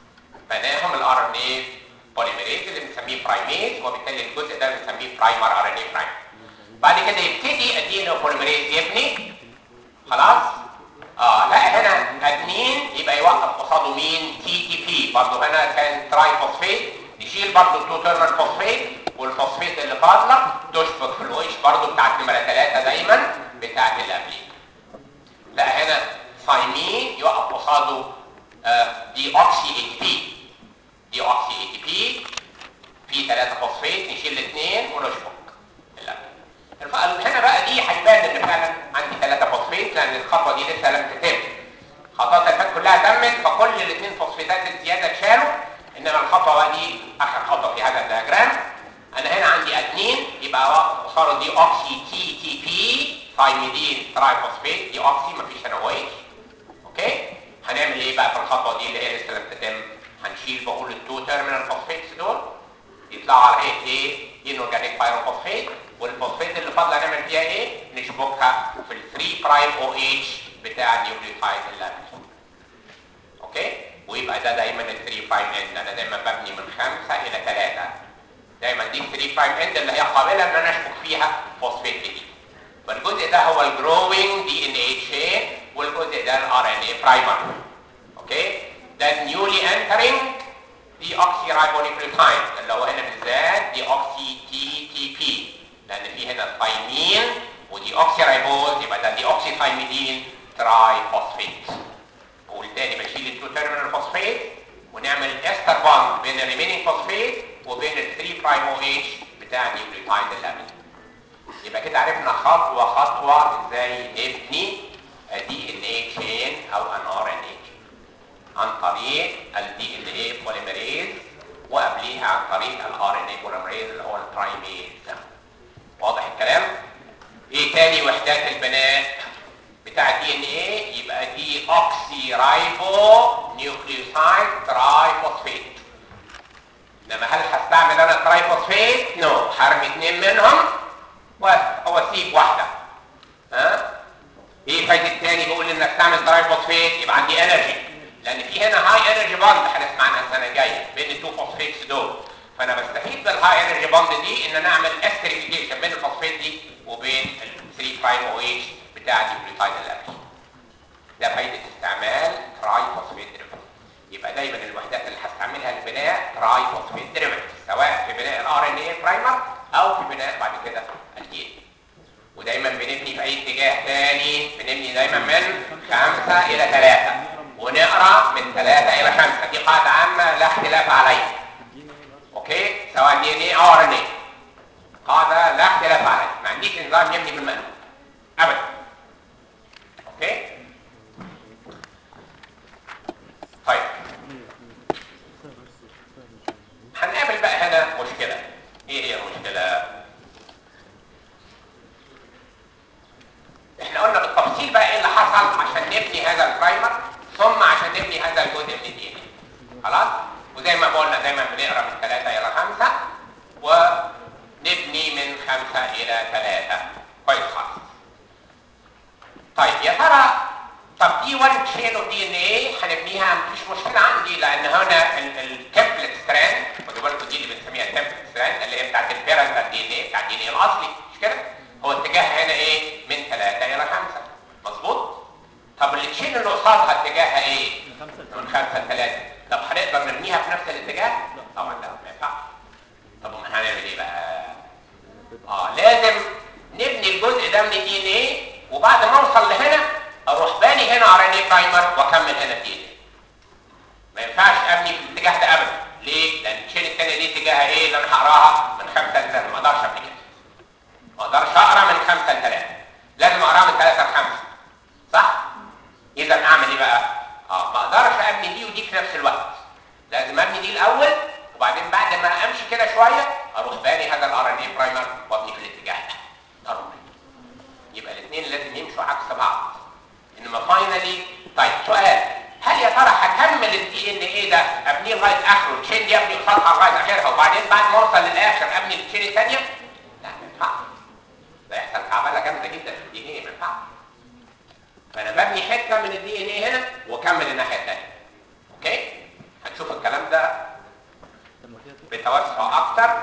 بناهم الار ان اي بوليميريز اللي بنسميه برايميز وبالتالي الجزء ده بنسميه برايمر ار ان اي برايمر بعد كده يبتدي الدي ان بوليميريز يبني خلاص اه لا هنا ادنين يبقى يوقف قصاده مين تي تي بي برضه هنا كان تراي فوسفيت نشيل برضه التو تيرمال فوسفيت والفوسفيت اللي فاضله تشبك في الوش برضه بتاعت نمره 3 دايما بتاعت اللي قبليه لا هنا ثايمين يوقف قصاده آه دي اوكسي اي تي بي دي اوكسي اي تي بي في 3 فوسفيت نشيل الاثنين ونشبك اللي قبليه الف- هنا بقى دي هيبان ان فعلا عندي ثلاثة فوسفيت لان الخطوه دي لسه لم تتم الخطوات اللي فاتت كلها تمت فكل الاثنين فوسفيتات الزياده اتشالوا انما الخطوه بقى دي اخر خطوه في هذا الدياجرام انا هنا عندي ادنين يبقى واقف قصاده دي اوكسي تي تي بي ثايميدين تراي فوسفيت دي اوكسي مفيش هنا او اتش اوكي هنعمل ايه بقى في الخطوه دي اللي هي لسه لم تتم هنشيل بقول التو تيرمينال فوسفيتس دول يطلعوا على ايه ايه انورجانيك بايروفوسفيت والفوسفيت اللي فاضله نعمل فيها ايه نشبكها في ال 3 برايم او اتش بتاع النيوكليوتايد اللي قبله اوكي ويبقى ده دايما ال 3 برايم اند انا دايما ببني من 5 الى 3 دايما دي 3 برايم اند اللي هي قابله ان انا اشبك فيها فوسفيت جديد فالجزء ده هو الجروينج دي ان اي تشين والجزء ده الار ان اي برايمر اوكي ده النيولي انترنج دي اوكسي رايبونيكليوتايد اللي هو هنا بالذات دي اوكسي تي تي بي لان في هنا ثايمين ودي اوكسي رايبوز يبقى ده دي اوكسي ثايميدين تراي فوسفيت والتاني بشيل التو تيرمينال فوسفيت ونعمل استر بوند بين الريمينينج فوسفيت وبين ال 3 برايم او اتش بتاع النيوكليوتايد اللي قبله يبقى كده عرفنا خطوه خطوه ازاي نبني دي ان اي تشين او ان ار ان اي عن طريق الدي ان اي بوليميريز وقبليها عن طريق الار ان اي بوليميريز اللي هو البرايميز واضح الكلام ايه تاني وحدات البناء بتاع الدي ان اي يبقى دي اوكسي رايبو نيوكليوسايد تراي فوسفيت انما هل هستعمل انا تراي فوسفيت نو no. هرمي اثنين منهم واسيب واحده ها ايه فايده الثاني بقول ان استعمل تراي فوسفيت يبقى عندي انرجي لان في هنا هاي انرجي بوند هنسمع عنها السنه الجايه بين التو فوسفيتس دول فانا بستفيد بالهاي انرجي بوند دي ان انا اعمل استريفيكيشن بين الفوسفيت دي بتاع النيوكليوتايد الابي ده فايده استعمال تراي فوسفيت ديريفاتيف يبقى دايما الوحدات اللي هستعملها لبناء تراي فوسفيت ديريفاتيف سواء في بناء الار ان اي برايمر او في بناء بعد كده الدي ودايما بنبني في اي اتجاه تاني بنبني دايما من خمسة الى ثلاثة ونقرا من ثلاثة الى خمسة دي قاعدة عامة لا اختلاف عليها اوكي سواء دي ان اي او ار ان اي قاعدة لا اختلاف عليها ما عنديش نظام يبني بالمقلوب ابدا اوكي طيب هنقابل بقى هنا مشكلة ايه هي المشكلة احنا قلنا بالتفصيل بقى ايه اللي حصل عشان نبني هذا البرايمر ثم عشان نبني هذا الجزء من الدي ان خلاص وزي ما قلنا دايما بنقرا من 3 الى 5 ونبني من 5 الى 3 كويس خالص طيب يا ترى طب دي 1 تشين اوف دي ان ايه هنبنيها مفيش مشكله عندي لان هنا التمبلت ستراند خدوا بالكم دي اللي بنسميها التمبلت ستراند اللي هي بتاعت البيرنتال دي ان ايه بتاع الدي ان ايه الاصلي مش كده؟ هو اتجاهها هنا ايه؟ من 3 الى 5 مظبوط؟ طب التشين اللي قصادها اتجاهها ايه؟ من 5 ل 3 طب هنقدر نبنيها في نفس الاتجاه؟ طبعا لا ما ينفعش طب امال هنعمل ايه بقى؟ اه لازم نبني الجزء ده من الدي ان ايه وبعد ما اوصل لهنا اروح باني هنا ار ان اي برايمر واكمل هنا الدي ان ايه ما ينفعش ابني في الاتجاه ده ابدا ليه؟ لان التشين الثانيه دي اتجاهها ايه اللي انا هقراها من 5 ل 3 ما اقدرش ابني كده ما اقدرش اقرا من 5 ل 3 لازم اقراها من 3 ل 5 صح؟ اذا اعمل ايه بقى؟ اه ما اقدرش ابني دي ودي في نفس الوقت لازم ابني دي الاول وبعدين بعد ما امشي كده شويه اروح باني هذا الار ان اي برايمر وابني في الاتجاه ده ضروري يبقى الاثنين لازم يمشوا عكس بعض انما فاينلي طيب سؤال هل يا ترى هكمل الدي ان ايه ده ابنيه لغايه اخره التشين دي ابني قصادها لغايه اخرها وبعدين بعد ما اوصل للاخر ابني التشين الثانيه؟ لا ما ينفعش ده يحصل كعبله جامده جدا في الدي ان ايه ما ينفعش فانا ببني حته من الدي ان ايه هنا واكمل الناحيه الثانيه اوكي هنشوف الكلام ده بتوسع اكتر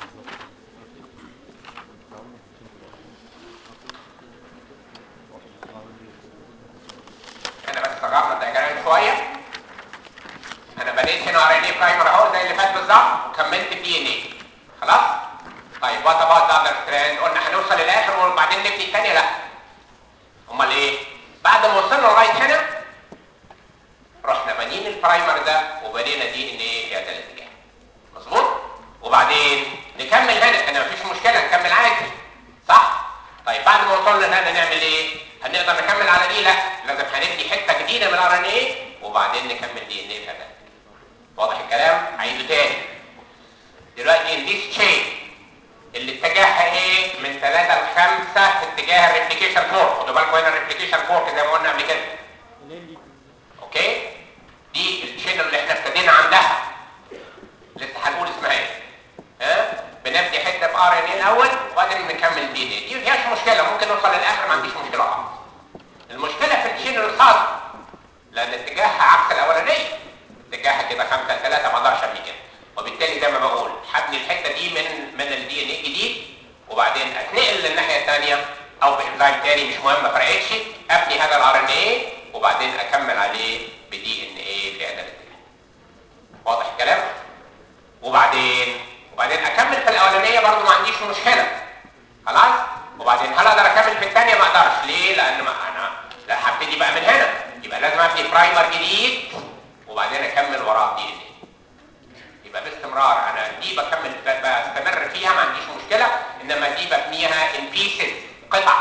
انا بس صغرنا الدياجرام شويه انا بنيت هنا ار ان اي برايمر اهو زي اللي فات بالظبط وكملت دي ان اي خلاص طيب وات اباوت ذا ستراند قلنا هنوصل للاخر وبعدين نبني الثانيه لا امال ايه بعد ما وصلنا لغايه هنا رحنا بانيين البرايمر ده وبنينا دي ان ايه في هذا الاتجاه مظبوط وبعدين نكمل هنا انا مفيش مشكله نكمل عادي صح طيب بعد ما وصلنا هنا نعمل ايه هنقدر نكمل على دي لا لازم هنبني حته جديده من الار ان ايه وبعدين نكمل دي ان ايه في هذا واضح الكلام عيده تاني دلوقتي الديس تشين اللي اتجاهها ايه من 3 ل 5 في اتجاه الريبليكيشن فورك خدوا بالكم هنا الريبليكيشن فورك زي ما قلنا قبل كده اوكي دي التشين اللي احنا ابتدينا عندها لسه هنقول اسمها ايه ها بنبني حته في ار ان اي الاول وبعدين نكمل دي ان اي دي ما فيهاش مشكله ممكن نوصل للاخر ما عنديش مشكله خالص المشكله في التشين اللي قصاد لان اتجاهها عكس الاولانيه اتجاهها كده 5 ل 3 ما اقدرش ابني كده وبالتالي زي ما بقول هبني الحته دي من من الدي ان اي الجديد وبعدين اتنقل للناحيه الثانيه او بانزيم تاني مش مهم ما فرقتش ابني هذا الار ان اي وبعدين اكمل عليه بدي ان اي في هذا الاتجاه واضح الكلام وبعدين وبعدين اكمل في الاولانيه برضو ما عنديش مشكله خلاص وبعدين هل اقدر اكمل في الثانيه ما اقدرش ليه لان ما انا لا هبتدي بقى من هنا يبقى لازم ابني برايمر جديد وبعدين اكمل وراه دي ان اي يبقى باستمرار انا دي بكمل بستمر فيها ما عنديش مشكله انما دي ببنيها ان بيسز قطع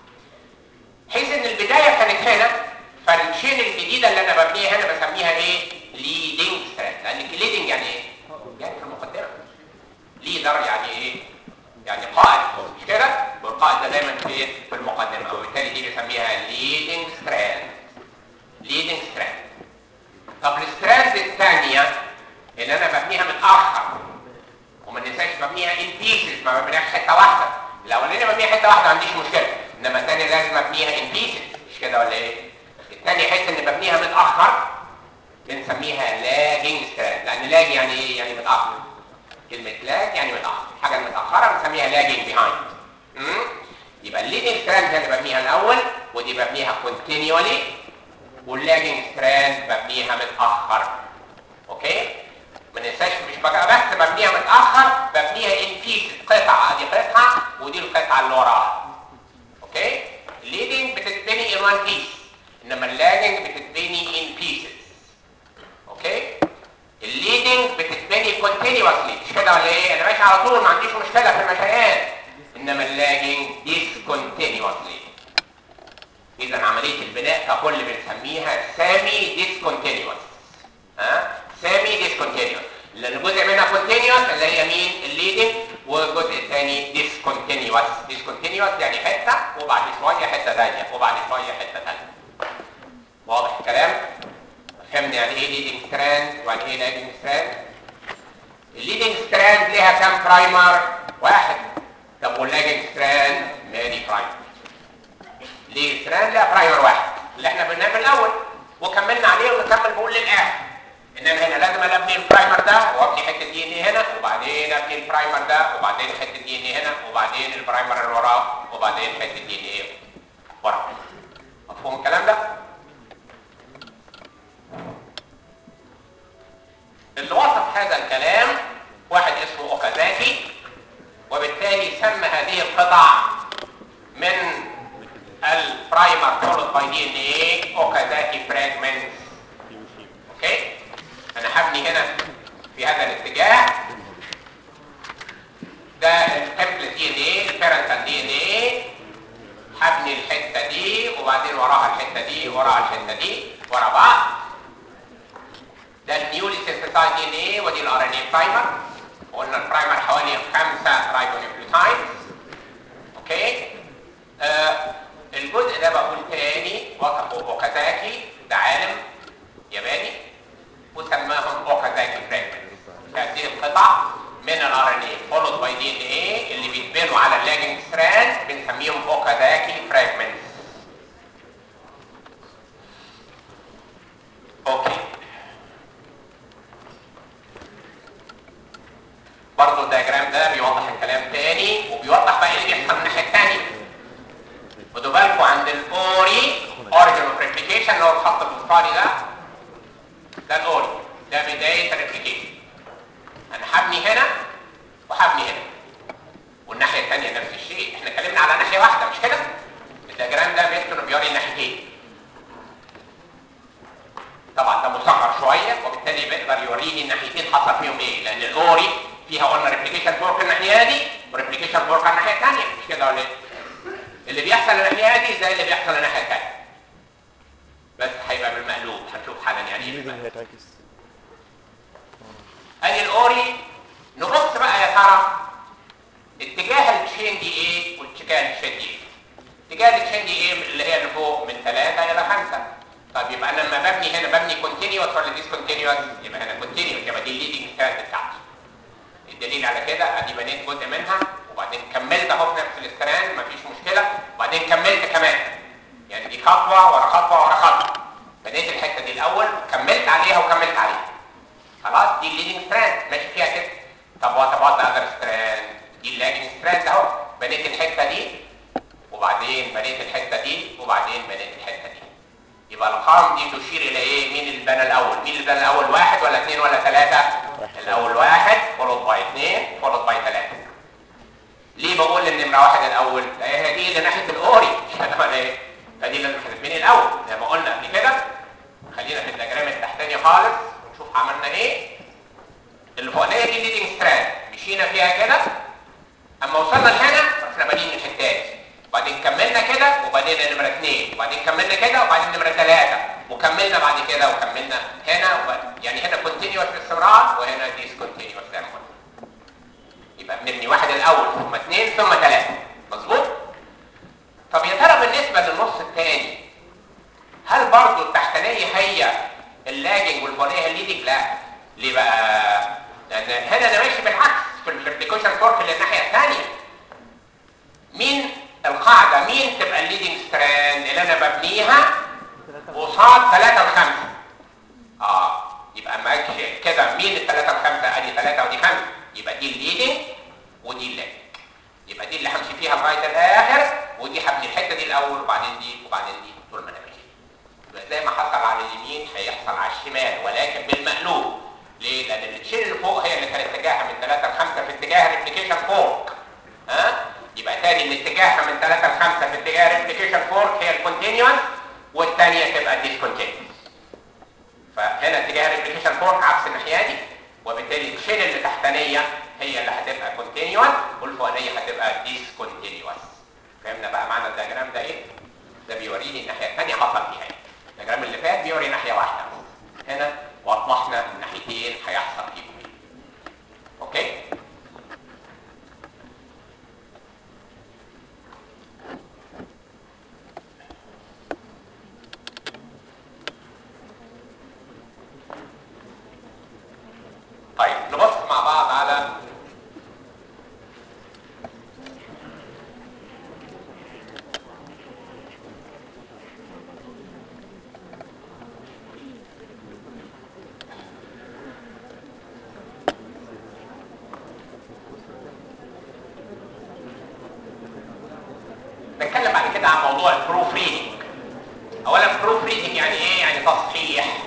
حيث ان البدايه كانت هنا فالشين الجديده اللي انا ببنيها هنا بسميها ايه ليدنج ستراند لان ليدنج يعني ايه يعني في المقدمه ليدر يعني ايه يعني قائد مش كده والقائد ده دايما في في المقدمه وبالتالي دي بسميها ليدنج ستراند ليدنج ستراند طب الستراند الثانيه اللي انا ببنيها متاخر وما ننساش ببنيها ان بيسز ما ببنيهاش حته واحده الاولانيه ببنيها حته واحده ما عنديش مشكله انما الثانيه لازم ابنيها ان بيسز مش كده ولا ايه الثانيه حته ان ببنيها متاخر بنسميها لاجنج ستراند لان لاج يعني ايه يعني متاخر كلمه لاج يعني متاخر الحاجه المتاخره بنسميها لاجنج بيهايند يبقى الليدنج ستراند انا ببنيها الاول ودي ببنيها كونتينيولي واللاجنج ستراند ببنيها متاخر اوكي ما ننساش مش بقى بس ببنيها متاخر ببنيها ان بيسز قطعه ادي قطعه ودي القطعه اللي وراها اوكي الليدنج بتتبني ان وان بيس انما اللاجنج بتتبني ان بيسز اوكي الليدنج بتتبني كونتينيوسلي مش كده ولا ايه انا ماشي على طول ما عنديش مشكله في المشيان انما اللاجنج ديسكونتينيوسلي اذا عمليه البناء ككل بنسميها سامي ديسكونتينيوس ها سامي ديسكونتينيوس لان جزء منها كونتينيوس اللي هي مين الليدنج والجزء الثاني ديسكونتينيوس ديسكونتينيوس يعني حته وبعد شويه حته ثانيه وبعد شويه حته ثانيه واضح الكلام فهمنا يعني ايه ليدنج ستراند ويعني ايه لاجنج ستراند الليدنج ستراند ليها كام برايمر واحد طب واللاجنج ستراند ماني برايمر ليه ستراند لها برايمر واحد اللي احنا قلناه في الاول وكملنا عليه ونكمل بقول للاخر انما هنا لازم أنا ابني البرايمر ده وابني حته دي ان اي هنا وبعدين ابني البرايمر ده وبعدين حته دي ان اي هنا وبعدين البرايمر اللي وراه وبعدين حته دي ان اي وراه مفهوم الكلام ده؟ اللي وصف هذا الكلام واحد اسمه اوكازاكي وبالتالي سمى هذه القطع من البرايمر فولود باي دي ان ايه اوكازاكي فراجمنتس اوكي انا هبني هنا في هذا الاتجاه ده التمبلت دي ان ايه البيرنتال دي ان ايه هبني الحته دي وبعدين وراها الحته دي وراها الحته دي ورا بعض ده النيولي سينثيسايد دي ان ايه ودي الار ان اي برايمر قلنا البرايمر حوالي خمسه رايبونيوكليوتايد اوكي آه الجزء ده بقول تاني وصفه اوكازاكي ده عالم ياباني وسماهم اوكازاكي فراجمنتس هذه القطع من الار ان اي فولود باي دي ان اي اللي بيتبنوا على اللاجنج ستراند بنسميهم اوكازاكي فراجمنتس اوكي برضه الدياجرام ده بيوضح الكلام تاني وبيوضح بقى ايه اللي بيحصل من الناحيه الثانيه خدوا بالكم عند الاوري اوريجن اوف ريبليكيشن اللي هو الخط الفوسطاني ده ده الاوري ده بدايه الريبليكيشن انا هبني هنا وهبني هنا والناحيه الثانيه نفس الشيء احنا اتكلمنا على ناحيه واحده مش كده الدياجرام ده ميزته انه بيوري الناحيتين طبعا ده مصغر شويه وبالتالي بيقدر يوريني الناحيتين حصل فيهم ايه لان الاوري فيها قلنا ريبليكيشن فورك الناحيه دي وريبليكيشن فورك على الناحيه الثانيه مش كده ولا ايه اللي بيحصل الناحيه دي زي اللي بيحصل الناحيه الثانيه بس هيبقى بالمقلوب هنشوف حالا يعني ايه الليدنج بالمقلوب. هيتعكس ادي الاوري نبص بقى يا ترى اتجاه التشين دي ايه واتجاه التشين دي ايه اتجاه التشين دي ايه اللي هي اللي فوق من 3 الى 5 طب يبقى انا لما ببني هنا ببني كونتينيوس ولا ديسكونتينيوس يبقى هنا كونتينيوس يبقى دي الليدنج ستاند بتاعتي الدليل على كده ادي بنيت جزء منها وبعدين كملت اهو في نفس الاستراند مفيش مشكله وبعدين كملت كمان يعني دي خطوه ورا خطوه ورا خطوه بنيت الحته دي الاول كملت عليها وكملت عليها خلاص دي الليدنج ستراند ماشي فيها كده طب وات اباوت اذر ستراند دي اللاجنج ستراند اهو بنيت الحته دي وبعدين بنيت الحته دي وبعدين بنيت الحته دي يبقى الارقام دي تشير الى ايه مين اللي بنى الاول مين اللي بنى الاول واحد ولا اثنين ولا ثلاثه الاول واحد فولود باي اثنين فولود باي ثلاثه ليه بقول ان نمره واحد الاول لا هي دي اللي ناحيه الاوري مش كده ولا ايه فدي لازم هتتبني الاول زي ما قلنا قبل كده خلينا في الدياجرام التحتاني خالص ونشوف عملنا ايه اللي فوقانيه دي الليدنج ستراند مشينا فيها كده اما وصلنا لهنا رحنا بادئين من الحتات وبعدين كملنا كده وبعدين نمره اثنين وبعدين كملنا كده وبعدين نمره ثلاثه وكملنا بعد كده وكملنا هنا وب... يعني هنا كونتينيوس باستمرار وهنا ديسكونتينيوس زي ما قلنا يبقى بنبني واحد الاول ثم اثنين ثم ثلاثه مظبوط طب يا ترى بالنسبه للنص الثاني هل برضو التحتانيه هي اللاجنج والفوقانيه هي الليدنج لا ليه بقى لان هنا انا ماشي بالعكس في الريبليكيشن فورك اللي الناحيه الثانيه مين القاعده مين تبقى الليدنج ستراند اللي انا ببنيها قصاد 3 و5 اه يبقى اما اجي كده مين الثلاثه والخمسه ادي ثلاثه ودي خمسه يبقى دي الليدنج ودي اللاجنج يبقى دي اللي همشي فيها لغايه الاخر ودي الاول وبعدين دي وبعدين دي طول ما انا ماشي يبقى زي ما حصل على اليمين هيحصل على الشمال ولكن بالمقلوب ليه؟ لان التشين اللي فوق هي اللي كانت اتجاهها من 3 ل 5 في اتجاه الريبليكيشن فوق ها؟ يبقى تاني ان اتجاهها من 3 ل 5 في اتجاه الريبليكيشن فورك هي الكونتينيوس والثانيه تبقى الديسكونتينيوس فهنا اتجاه الريبليكيشن فورك عكس الناحيه دي وبالتالي التشين اللي تحتانيه هي اللي هتبقى كونتينيوس والفوقانيه هتبقى ديسكونتينيوس فهمنا بقى معنى الدياجرام ده ايه؟ ده بيوريني الناحيه الثانيه حصل فيها ايه الدياجرام اللي فات بيوري ناحيه واحده هنا وضحنا الناحيتين هيحصل فيهم ايه اوكي طيب نبص مع بعض على نتكلم بعد كده عن موضوع البروف ريدنج اولا البروف ريدنج يعني ايه يعني تصحيح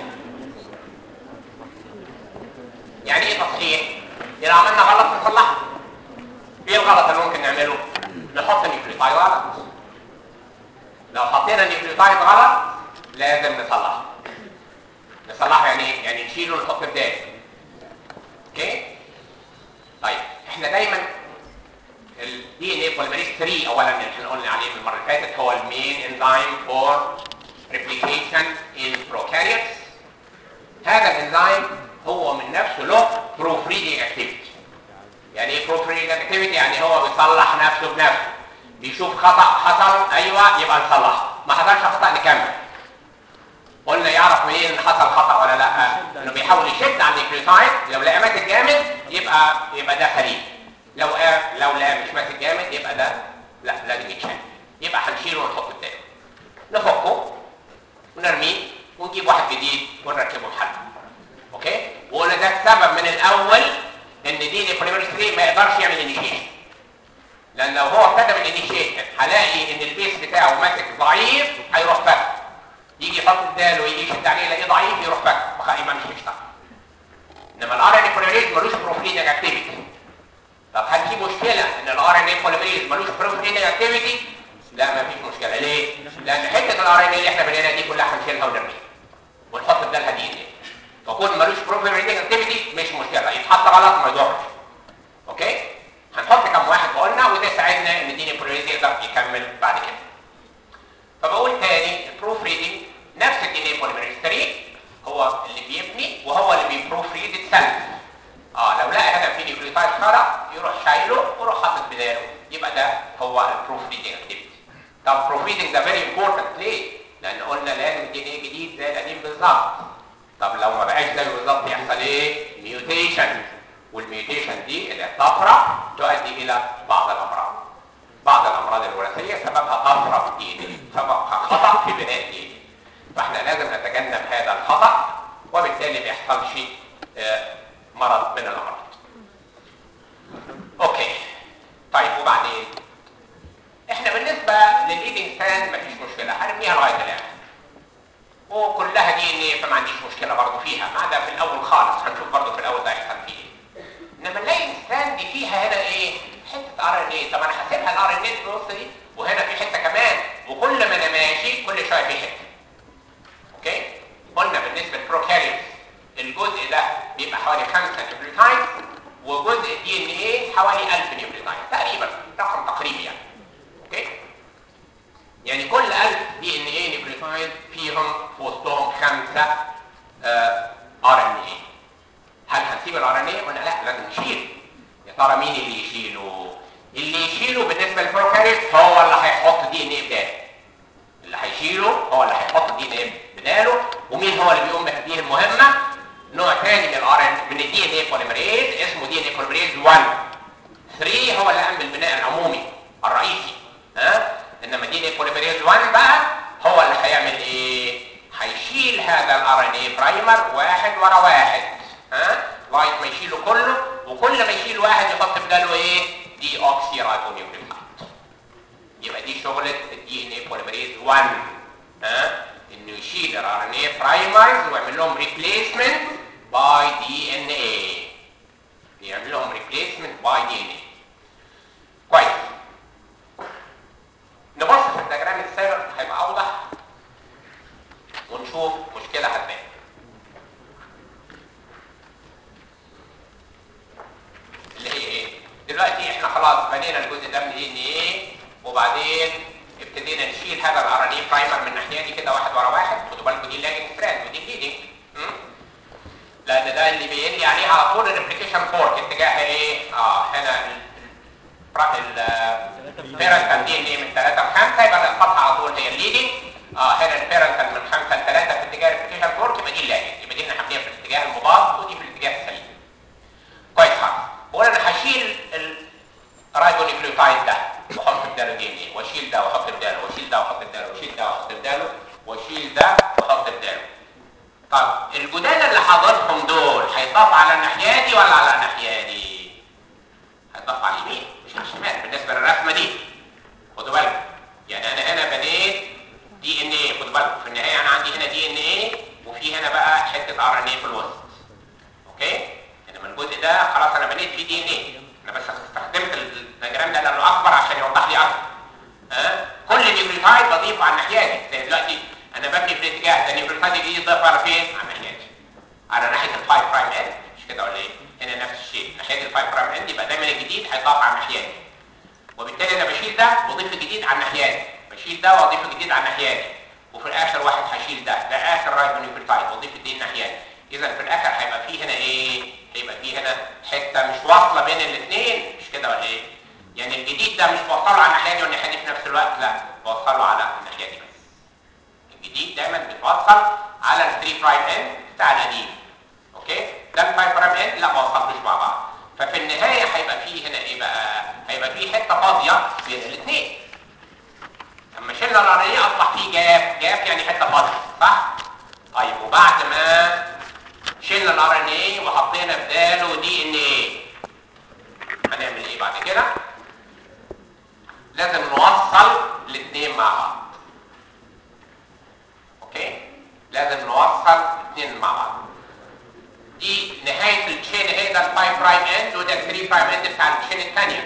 يعني ايه تصحيح يعني عملنا غلط نصلحه ايه الغلط اللي ممكن نعمله نحط نيوكليوتايد غلط لو حطينا نيوكليوتايد غلط لازم نصلحه نصلحه يعني ايه يعني نشيله ونحط بداله اوكي طيب احنا دايما الدي ان اي بوليمريز 3 اولا اللي احنا قلنا عليه من المره اللي فاتت هو المين انزيم فور ريبليكيشن ان بروكاريوتس هذا الانزيم هو من نفسه له بروف ريدنج اكتيفيتي يعني ايه بروف ريدنج اكتيفيتي يعني هو بيصلح نفسه بنفسه بيشوف خطا حصل ايوه يبقى نصلحه ما حصلش خطا نكمل قلنا يعرف منين ان حصل خطا ولا لا انه بيحاول يشد على النيوكليوتايد لو لقى ماسك جامد يبقى يبقى ده سليم لو آه لو لقى مش ماسك جامد يبقى ده لا لازم يتشال يبقى هنشيله ونحطه تاني نفكه ونرميه ونجيب واحد جديد ونركبه محله اوكي وقلنا ده السبب من الاول ان دي بوليمريز 3 ما يقدرش يعمل انيشيشن لان لو هو ابتدى بالانيشيشن هلاقي ان البيس بتاعه ماسك ضعيف هيروح فك يجي يحط الدال ويجي يشد عليه يلاقيه ضعيف يروح فك يبقى مش هيشتغل انما الار ان بوليمريز ملوش بروفليدنج اكتيفيتي طب هل في مشكله ان الار ان اي بوليمريز ملوش بروفليدنج اكتيفيتي لا ما فيش مشكله ليه لان حته الار ان اللي احنا بنينا دي كلها هنشيلها ونرميها ونحط بدالها دي ان ايه فكون ملوش بروفيل ريدنج اكتيفيتي مش مشكله يتحط غلط ما يضرش اوكي هنحط كم واحد قلنا وده ساعدنا ان الدي ان يقدر يكمل بعد كده فبقول تاني البروف ريدنج نفس الدي ان بوليمريز 3 هو اللي بيبني وهو اللي بيبروف ريد السلف اه لو لقى هنا في نيوكليوتايد خرا يروح شايله ويروح حاطط بداله يبقى ده هو البروف ريدنج اكتيفيتي طب البروف ريدنج ده فيري امبورتنت ليه؟ لان قلنا لازم الدي ان ايه جديد زي القديم بالظبط طب لو ما بقاش زيه بالظبط يحصل ايه؟ ميوتيشن والميوتيشن دي اللي هي الطفره تؤدي الى بعض الامراض بعض الامراض الوراثيه سببها طفره في الدي ان ايه سببها خطا في بناء الدي ان فاحنا لازم نتجنب هذا الخطا وبالتالي ما يحصلش آه، مرض من الامراض اوكي طيب وبعدين احنا بالنسبه للايدنج ستاند مفيش مشكله هنرميها لغايه الاخر وكلها دي ان ايه فما عنديش مشكله برضه فيها ما عدا في الاول خالص هنشوف برضه في الاول ده هيحصل فيه ايه انما نلاقي الستاند دي فيها هنا ايه حته ار ان ايه طب انا هسيبها الار ان ايه في النص دي وهنا في حته كمان وكل ما انا ماشي كل شويه في حته اوكي قلنا بالنسبه للبروكاريوتس الجزء ده بيبقى حوالي 5 نيوكليوتايد وجزء الدي ان ايه حوالي 1000 نيوكليوتايد تقريبا رقم تقريبي يعني اوكي يعني كل 1000 دي ان ايه نيوكليوتايد فيهم في وسطهم 5 ار ان ايه هل هنسيب الار ان ايه؟ قلنا لا لازم نشيل يا ترى مين اللي يشيله؟ اللي يشيله بالنسبه للبروكاريوت هو اللي هيحط دي ان ايه بداله اللي هيشيله هو اللي هيحط دي ان ايه بداله ومين هو اللي بيقوم بهذه المهمه؟ نوع ثاني من الار ان من الدي ان ايه بوليمريز اسمه دي ان ايه بوليمريز 1 3 هو اللي قام بالبناء العمومي الرئيسي ها انما دي ان ايه بوليمريز 1 بقى هو اللي هيعمل ايه؟ هيشيل هذا الار ان ايه برايمر واحد ورا واحد ها لغايه ما يشيله كله وكل ما يشيل واحد يحط بداله ايه؟ دي اوكسي رايبونيوكليوتايد 1 ها انه يشيل الار ان اي برايمرز ويعمل لهم ريبليسمنت باي دي ان اي يعمل لهم ريبليسمنت باي دي ان اي كويس نبص في الدياجرام السابق هيبقى اوضح ونشوف مشكله هتبان اللي هي ايه دلوقتي احنا خلاص بنينا الجزء ده من دي ان ايه وبعدين ابتدينا نشيل هذا الار ان اي برايمر من الناحيه دي كده واحد ورا واحد خدوا بالكم دي لاجنج ستراند ودي ليدنج لان ده اللي بين لي عليه على طول الريبليكيشن فورك اتجاهها ايه اه هنا البيرنتال دي ان ايه من 3 ل 5 يبقى الخط على طول هي الليدنج اه هنا البيرنتال من 5 ل 3 في اتجاه الريبليكيشن فورك يبقى دي اللاجنج يبقى دي احنا حاملينها في الاتجاه المضاد ودي في الاتجاه السليم كويس خالص هو انا هشيل الرايبونيكليوتايد ده واحط بداله دي ان ايه واشيل ده واحط بداله واشيل ده واحط بداله واشيل ده واحط بداله واشيل ده واحط بداله طب الجداد اللي حاضرهم دول هيضاف على الناحيه دي ولا على الناحيه دي هيضاف على اليمين مش على الشمال بالنسبه للرسمه دي خدوا بالكم يعني انا هنا بنيت دي ان ايه خدوا بالكم في النهايه انا عندي هنا دي ان ايه وفي هنا بقى حته ار ان ايه في الوسط اوكي انما الجزء ده خلاص انا بنيت فيه دي ان ايه انا بس استخدمت الدياجرام ده لانه اكبر عشان يوضح لي اكتر ها كل نيوكليوتايد بضيفه على الناحيه دي زي دلوقتي انا ببني في الاتجاه ده النيوكليوتايد الجديد يضاف على فين على الناحيه دي على ناحيه ال 5 برايم اند مش كده ولا ايه هنا نفس الشيء ناحيه ال 5 برايم اند يبقى دايما الجديد هيضاف على الناحيه دي وبالتالي انا بشيل ده واضيف الجديد على الناحيه دي بشيل ده واضيف الجديد على الناحيه دي وفي الاخر واحد هشيل ده ده اخر رايبونيوكليوتايد واضيف دي الناحيه دي اذا في الاخر هيبقى فيه هنا ايه هيبقى فيه هنا حته مش واصله بين الاثنين مش كده ولا ايه يعني الجديد ده مش بوصله على الناحيه دي والناحيه دي في نفس الوقت لا بوصله على الناحيه دي بس الجديد دايما بيتوصل على ال 3 برايم اند بتاع القديم اوكي ده ال 5 برايم اند لا ما وصلتوش مع بعض ففي النهايه هيبقى فيه هنا ايه بقى هيبقى فيه حته فاضيه بين الاثنين لما شلنا الاريه اصبح فيه جاب جاب يعني حته فاضيه صح طيب وبعد ما شلنا الار ان اي وحطينا بداله دي ان اي هنعمل ايه بعد كده لازم نوصل الاثنين مع بعض اوكي لازم نوصل الاثنين مع بعض دي نهايه التشين اهي ده ال 5 برايم اند وده ال 3 برايم اند بتاع التشين الثانيه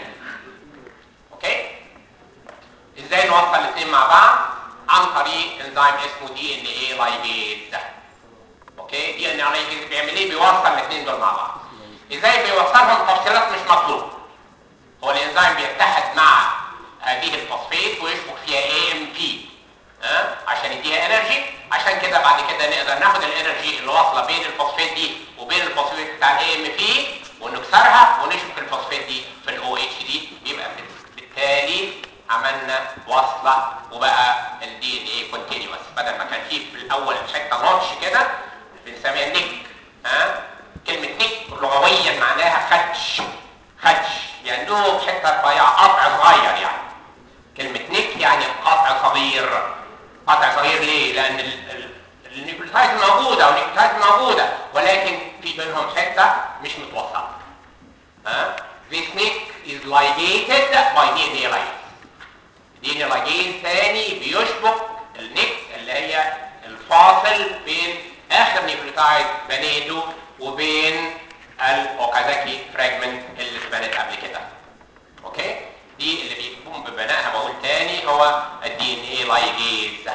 اوكي ازاي نوصل الاثنين مع بعض عن طريق انزيم اسمه دي ان اي لايجيز ده اوكي دي ان اي بيعمل ايه بيوصل الاثنين دول مع بعض ازاي بيوصلهم تفصيلات مش مطلوبه هو الانزيم بيتحد مع هذه الفوسفيت ويشبك فيها اي ام بي ها عشان يديها انرجي عشان كده بعد كده نقدر ناخد الانرجي اللي واصله بين الفوسفيت دي وبين الفوسفيت بتاع الاي ام بي ونكسرها ونشبك الفوسفيت دي في الاو اتش دي يبقى بالتالي عملنا وصله وبقى الدي ان اي كونتينوس بدل ما كان فيه في الاول حته نوتش كده بنسميها نيك ها كلمه نيك لغويا معناها خدش خدش يعني دوب حته رفيعه قطع صغير يعني كلمه نيك يعني قطع صغير قطع صغير ليه؟ لان النيوكليوتايد موجوده والنيوكليوتايد موجوده ولكن في بينهم حته مش متوصله ها This nick is ligated by DNA ligase دي لاجين ثاني بيشبك النيك اللي هي الفاصل بين اخر نيوكليوتايد بنيته وبين الاوكازاكي فراجمنت اللي اتبنت قبل كده اوكي دي اللي بيقوم ببنائها بقول تاني هو الدي ان اي لايجيز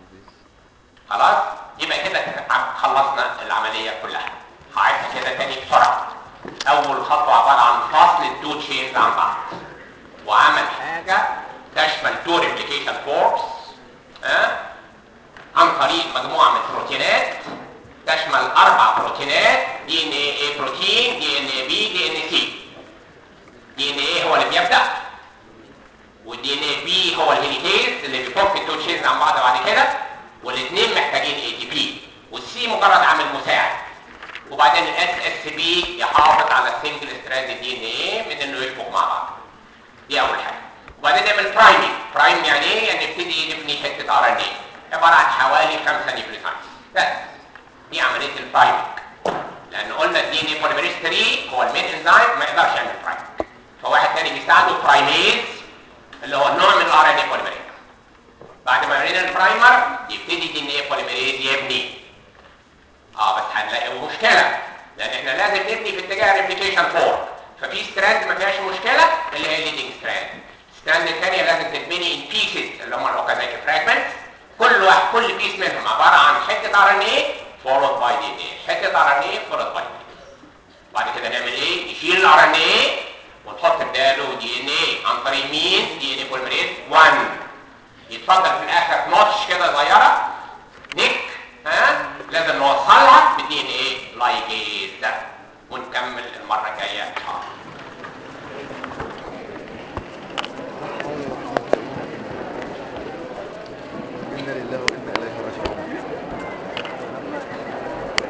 خلاص يبقى كده خلصنا العمليه كلها هعيدها كده تاني بسرعه اول خطوه عباره عن فصل التو تشينز عن بعض وعمل حاجه تشمل تو ريبليكيشن فورس ها عن طريق مجموعه من البروتينات تشمل اربع بروتينات دي ان اي بروتين دي ان اي بي دي ان سي دي ان اي هو اللي بيبدا والدي ان اي بي هو الهيليكيز اللي بيفك التو تشينز عن بعض بعد كده والاثنين محتاجين اي تي بي والسي مجرد عامل مساعد وبعدين الاس اس بي يحافظ على السنجل ستراند دي ان اي من انه يشبك مع بعض دي اول حاجه وبعدين نعمل برايمنج برايم يعني ايه يعني نبتدي نبني حته ار ان اي عباره عن حوالي 5 نيوكليوتايد بس دي عمليه البرايمنج لان قلنا الدي ان اي بوليميريز 3 هو المين انزيم ما يقدرش يعمل برايم فواحد تاني بيساعده برايميز اللي هو نوع من الار ان اي بوليميريز بعد ما بنينا البرايمر يبتدي دي ان ايه بوليميريز يبني اه بس هنلاقي مشكله لان احنا لازم نبني في اتجاه ريبليكيشن فور ففي ستراند ما فيهاش مشكله اللي هي الليدنج ستراند الستراند الثانيه لازم تتبني ان بيسز اللي هم الاوكازايك فراجمنتس كل واحد كل بيس منهم عباره عن حته ار ان ايه فولود باي دي ان ايه حته ار ان ايه فولود باي دي بعد كده نعمل ايه نشيل الار ان ايه